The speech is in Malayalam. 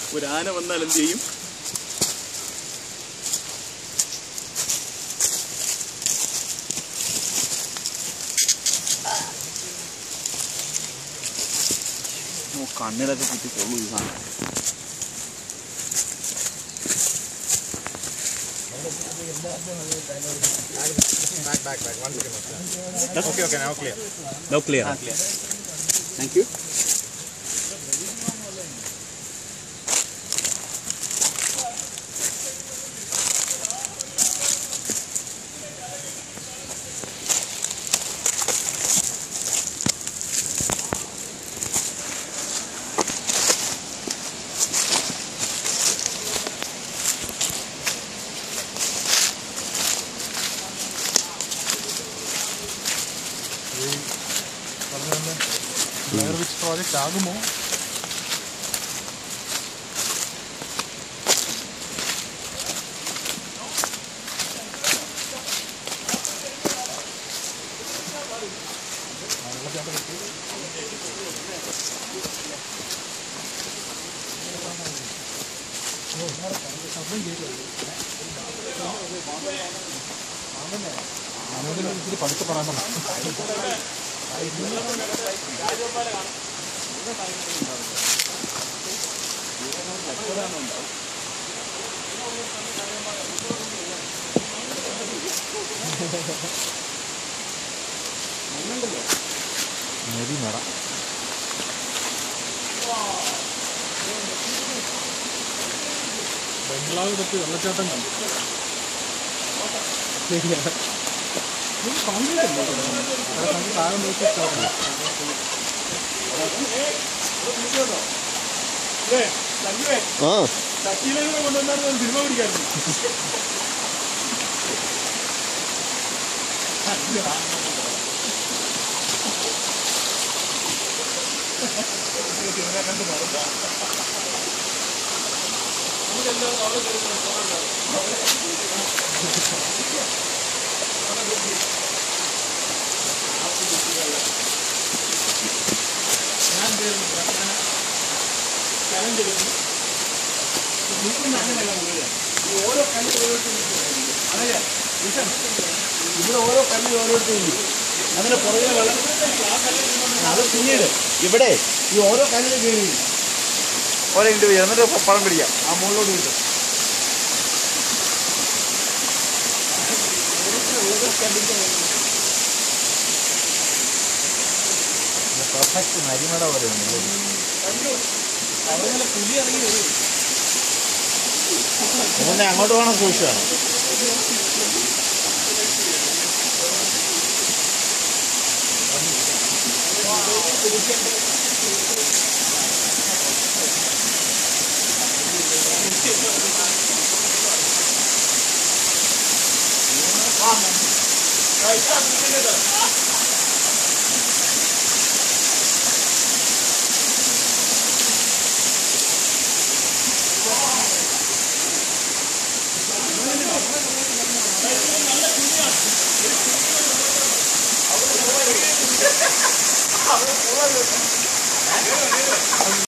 ഒരു ആന വന്നാൽ എന്ത് ചെയ്യും ഓ, കണ്ണിലൊക്കെ കുത്തി കൊള്ളു ഈ സാധനം Back, back, back. One second. Okay, okay, now clear. No clear thank you Blair Witch Project ആകുമോ ഇത്തിരി പഠിച്ച് പറയാൻ പറഞ്ഞു മെരി നട ബംഗ്ലാവ് തൊട്ട് വെള്ളച്ചാട്ടം കണ്ടു താഴെ നോക്കി ഇഷ്ടമാണ് ആ ചക്കിയിലേക്ക് കൊണ്ടുവന്നായിരുന്നു സിനിമ പിടിക്കായിരുന്നു ഓരോ കല്ല് അതെ ഇവിടെ ഓരോ കല്ല് ഓരോരുത്തരും അതിന് പുറകിലെ വെള്ളം അത് പിന്നീട് ഇവിടെ ഈ ഓരോ കല്ലിൽ കയറി ഓരോ ഇണ്ട് എന്നിട്ട് പഴം പിടിക്കാം ആ മുകളിലോട്ട് കിട്ടും പെർഫെക്റ്റ് നരിമട പോലെ ഉണ്ട് അവിടെ പുലി ഇറങ്ങി വരും മുന്നേ അങ്ങോട്ട് വേണം സൂക്ഷിച്ചാണ്